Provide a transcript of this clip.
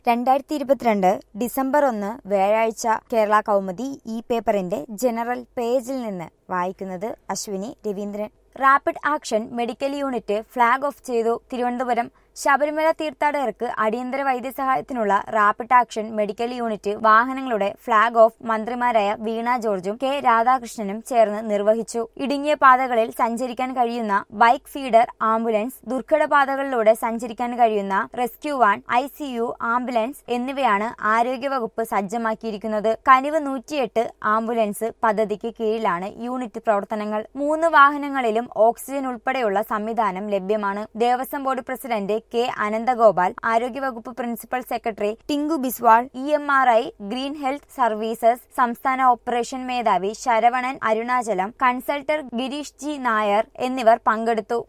രണ്ടായിരത്തി ഇരുപത്തിരണ്ട് ഡിസംബർ ഒന്ന് വ്യാഴാഴ്ച കേരള കൗമുദി ഈ പേപ്പറിന്റെ ജനറൽ പേജിൽ നിന്ന് വായിക്കുന്നത് Ashwini Raveendran rapid action medical unit flag off ചെയ്തു തിരുവനന്തപുരം ശബരിമല തീർത്ഥാടകർക്ക് അടിയന്തര വൈദ്യസഹായത്തിനുള്ള റാപ്പിഡ് ആക്ഷൻ മെഡിക്കൽ യൂണിറ്റ് വാഹനങ്ങളുടെ ഫ്ളാഗ് ഓഫ് മന്ത്രിമാരായ വീണ ജോർജും കെ രാധാകൃഷ്ണനും ചേർന്ന് നിർവഹിച്ചു ഇടുങ്ങിയ പാതകളിൽ സഞ്ചരിക്കാൻ കഴിയുന്ന ബൈക്ക് ഫീഡർ ആംബുലൻസ് ദുർഘട പാതകളിലൂടെ സഞ്ചരിക്കാൻ കഴിയുന്ന റെസ്ക്യൂ വാൻ ഐ ആംബുലൻസ് എന്നിവയാണ് ആരോഗ്യവകുപ്പ് സജ്ജമാക്കിയിരിക്കുന്നത് കനിവ് നൂറ്റിയെട്ട് ആംബുലൻസ് പദ്ധതിക്ക് കീഴിലാണ് യൂണിറ്റ് പ്രവർത്തനങ്ങൾ മൂന്ന് വാഹനങ്ങളിലും ഓക്സിജൻ ഉൾപ്പെടെയുള്ള സംവിധാനം ലഭ്യമാണ് Devaswom board president K Ananthagopal ആരോഗ്യവകുപ്പ് principal secretary Tinku Biswal E M R I green health services സംസ്ഥാന ഓപ്പറേഷൻ മേധാവി ശരവണൻ അരുണാചലം കൺസൾട്ടർ ഗിരീഷ് ജി നായർ എന്നിവർ പങ്കെടുത്തു